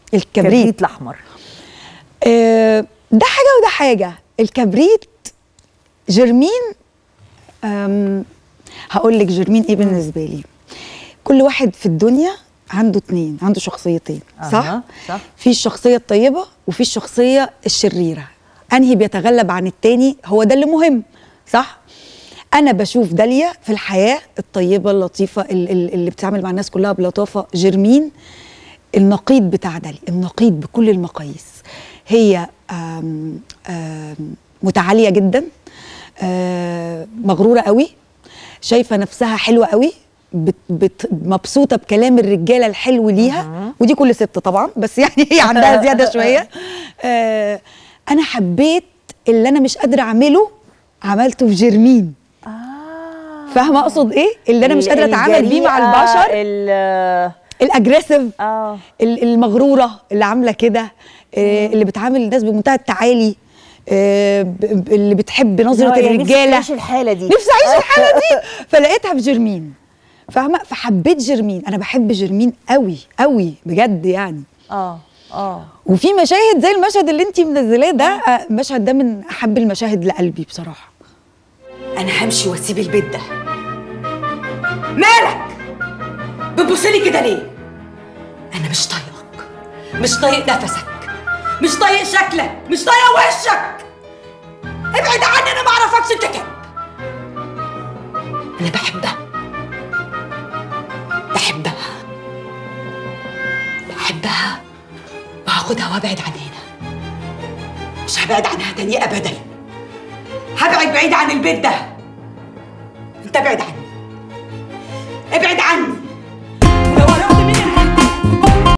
الكبريت الكبريت الاحمر آه، ده حاجه وده حاجه الكبريت جرمين أم، هقول لك جرمين ايه بالنسبه لي كل واحد في الدنيا عنده اتنين عنده شخصيتين صح أها، صح. في الشخصيه الطيبه وفي الشخصيه الشريره انهي بيتغلب عن التاني هو ده اللي مهم صح انا بشوف داليا في الحياه الطيبه اللطيفه ال- ال- اللي بتتعامل مع الناس كلها بلطافه جرمين النقيض بتاع داليا النقيض بكل المقاييس هي آم آم متعاليه جدا آم، مغروره قوي شايفه نفسها حلوه قوي بت بت مبسوطه بكلام الرجاله الحلو ليها ودي كل ست طبعا بس يعني هي عندها زياده شويه آه انا حبيت اللي انا مش قادره اعمله عملته في جرمين اه فاهمه اقصد ايه اللي انا مش قادره اتعامل بيه مع الجريئة، البشر ال- الاجريسيف اه ال- المغروره اللي عامله كده آه، اللي بتعامل الناس بمنتهى التعالي آه، ب- ب- اللي بتحب نظره يعني نفسك الرجاله تعيش الحاله دي نفسي اعيش الحاله دي فلقيتها في جرمين فاهمه فحبيت جرمين انا بحب جرمين قوي قوي بجد يعني اه اه وفي مشاهد زي المشهد اللي انتي منزلاه ده آه، المشهد ده من احب المشاهد لقلبي بصراحه انا همشي واسيب البيت ده مالك بتبصلي كده ليه انا مش طايقك مش طايق نفسك مش طايق شكلك مش طايق وشك ابعد عني انا ما اعرفكش انت كام انا بحبها بحبها بحبها وهاخدها وابعد عن هنا مش هبعد عنها تاني ابدا هبعد بعيد عن البيت ده انت ابعد عني ابعد عني